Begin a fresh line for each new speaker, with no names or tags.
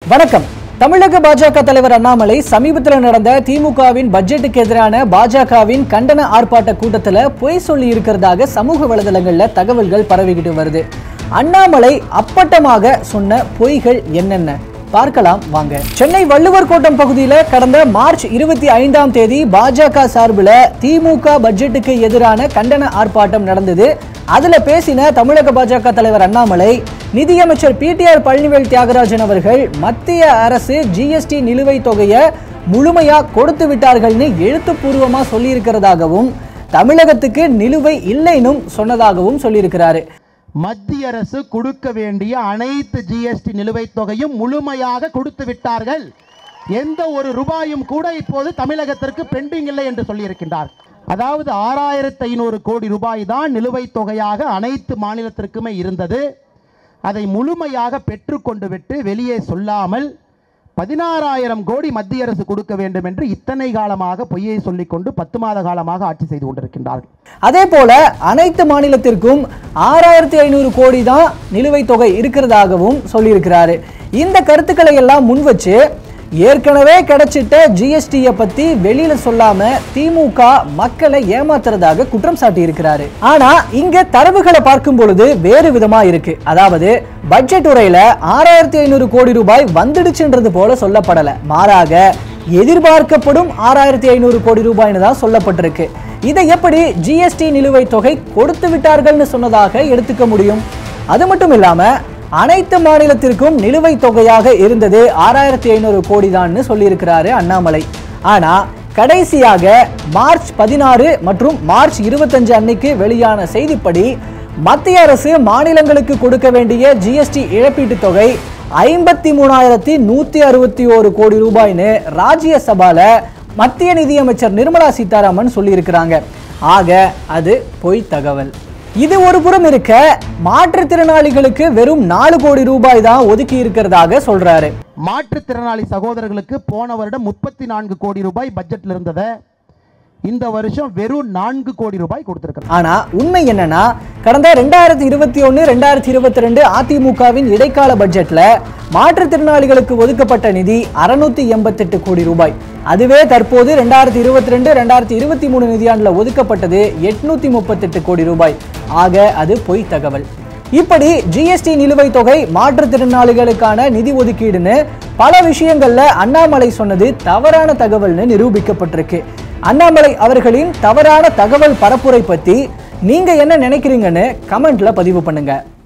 வணக்கம் தமிழக பாஜக தலைவர் அண்ணாமலை சமீபத்தில் நடந்த திமுகவின் பட்ஜெட்டுக்கு எதிரான பாஜகவின் கண்டன ஆர்ப்பாட்ட கூட்டத்தில் பொய் சொல்லி இருக்கிறதாக சமூக வலைதளங்கள்ல தகவல்கள் பரவிக்கிட்டு வருது அண்ணாமலை அப்பட்டமாக சொன்ன பொய்கள் என்னென்ன பார்க்கலாம் வாங்க சென்னை வள்ளுவர் கோட்டம் பகுதியில் கடந்த மார்ச் இருபத்தி ஐந்தாம் தேதி பாஜக சார்பில் திமுக பட்ஜெட்டுக்கு எதிரான கண்டன ஆர்ப்பாட்டம் நடந்தது அதுல பேசின தமிழக பாஜக தலைவர் அண்ணாமலை நிதியமைச்சர் பிடிஆர் பழனிவேல் தியாகராஜன் அவர்கள் மத்திய அரசு ஜிஎஸ்டி நிலுவைத் தொகையை முழுமையா கொடுத்து விட்டார்கள்னு எழுத்துப்பூர்வமா சொல்லியிருக்கிறதாகவும் தமிழகத்துக்கு நிலுவை இல்லைன்னும் சொன்னதாகவும் சொல்லியிருக்கிறாரு
மத்திய அரசு கொடுக்க வேண்டிய அனைத்து ஜிஎஸ்டி நிலுவைத் தொகையும் முழுமையாக கொடுத்து விட்டார்கள் எந்த ஒரு ரூபாயும் கூட இப்போது தமிழகத்திற்கு பெண்டிங் இல்லை என்று சொல்லியிருக்கின்றார் அதாவது ஆறாயிரத்து ஐநூறு கோடி ரூபாய் தான் நிலுவைத் தொகையாக அனைத்து மாநிலத்திற்குமே இருந்தது அதை முழுமையாக பெற்றுக்கொண்டு விட்டு வெளியே சொல்லாமல் பதினாறாயிரம் கோடி மத்திய அரசு கொடுக்க வேண்டும் என்று இத்தனை காலமாக பொய்யை சொல்லிக்கொண்டு பத்து மாத காலமாக ஆட்சி செய்து கொண்டிருக்கின்றார்கள்
அதே போல அனைத்து மாநிலத்திற்கும் ஆறாயிரத்தி ஐநூறு கோடி தான் நிலுவைத் தொகை இருக்கிறதாகவும் சொல்லியிருக்கிறாரு இந்த கருத்துக்களை எல்லாம் முன் வச்சு ஏற்கனவே கிடைச்சிட்ட ஜிஎஸ்டியை பத்தி வெளியில சொல்லாம திமுக மக்களை ஏமாத்துறதாக குற்றம் சாட்டி இருக்கிறாரு ஆனா இங்க தரவுகளை பார்க்கும் பொழுது வேறு விதமா இருக்கு அதாவது பட்ஜெட் உரையில ஆறாயிரத்தி ஐநூறு கோடி ரூபாய் வந்துடுச்சுன்றது போல சொல்லப்படல மாறாக எதிர்பார்க்கப்படும் ஆறாயிரத்தி ஐநூறு கோடி ரூபாய்னு தான் சொல்லப்பட்டிருக்கு இதை எப்படி ஜிஎஸ்டி நிலுவைத் தொகை கொடுத்து விட்டார்கள்னு சொன்னதாக எடுத்துக்க முடியும் அது மட்டும் இல்லாம அனைத்து மாநிலத்திற்கும் நிலுவைத் தொகையாக இருந்தது ஆறாயிரத்தி ஐநூறு கோடி தான்னு சொல்லியிருக்கிறாரு அண்ணாமலை ஆனா கடைசியாக மார்ச் பதினாறு மற்றும் மார்ச் இருபத்தஞ்சு அன்னைக்கு வெளியான செய்திப்படி மத்திய அரசு மாநிலங்களுக்கு கொடுக்க வேண்டிய ஜிஎஸ்டி இழப்பீட்டுத் தொகை ஐம்பத்தி மூணாயிரத்தி நூத்தி அறுபத்தி ஒரு கோடி ரூபாய்னு ராஜ்யசபால மத்திய நிதியமைச்சர் நிர்மலா சீதாராமன் சொல்லியிருக்கிறாங்க ஆக அது பொய் தகவல் இது ஒரு புறம் இருக்க மாற்றுத்திறனாளிகளுக்கு வெறும் நாலு கோடி ரூபாய் தான் ஒதுக்கி இருக்கிறதாக சொல்றாரு
மாற்றுத்திறனாளி சகோதரர்களுக்கு போன வருடம் முப்பத்தி நான்கு கோடி ரூபாய் பட்ஜெட்ல இருந்ததை இந்த வருஷம் வெறும் நான்கு கோடி ரூபாய் கொடுத்திருக்கிறார்
ஆனா உண்மை என்னன்னா கடந்த ரெண்டாயிரத்தி இருபத்தி ஒன்னு ரெண்டாயிரத்தி இருபத்தி ரெண்டு அதிமுகவின் இடைக்கால பட்ஜெட்ல மாற்றுத்திறனாளிகளுக்கு ஒதுக்கப்பட்ட நிதி அறுநூத்தி எண்பத்தெட்டு கோடி ரூபாய் அதுவே தற்போது ரெண்டாயிரத்தி இருபத்தி ரெண்டு ரெண்டாயிரத்தி இருபத்தி மூணு நிதியாண்டுல ஒதுக்கப்பட்டது எட்நூத்தி முப்பத்தெட்டு கோடி ரூபாய் ஆக அது பொய் தகவல் இப்படி ஜிஎஸ்டி நிலுவைத் தொகை மாற்றுத்திறனாளிகளுக்கான நிதி ஒதுக்கீடுன்னு பல விஷயங்கள்ல அண்ணாமலை சொன்னது தவறான தகவல்னு நிரூபிக்கப்பட்டிருக்கு அண்ணாமலை அவர்களின் தவறான தகவல் பரப்புரை பத்தி நீங்க என்ன நினைக்கிறீங்கன்னு கமெண்ட்ல பதிவு பண்ணுங்க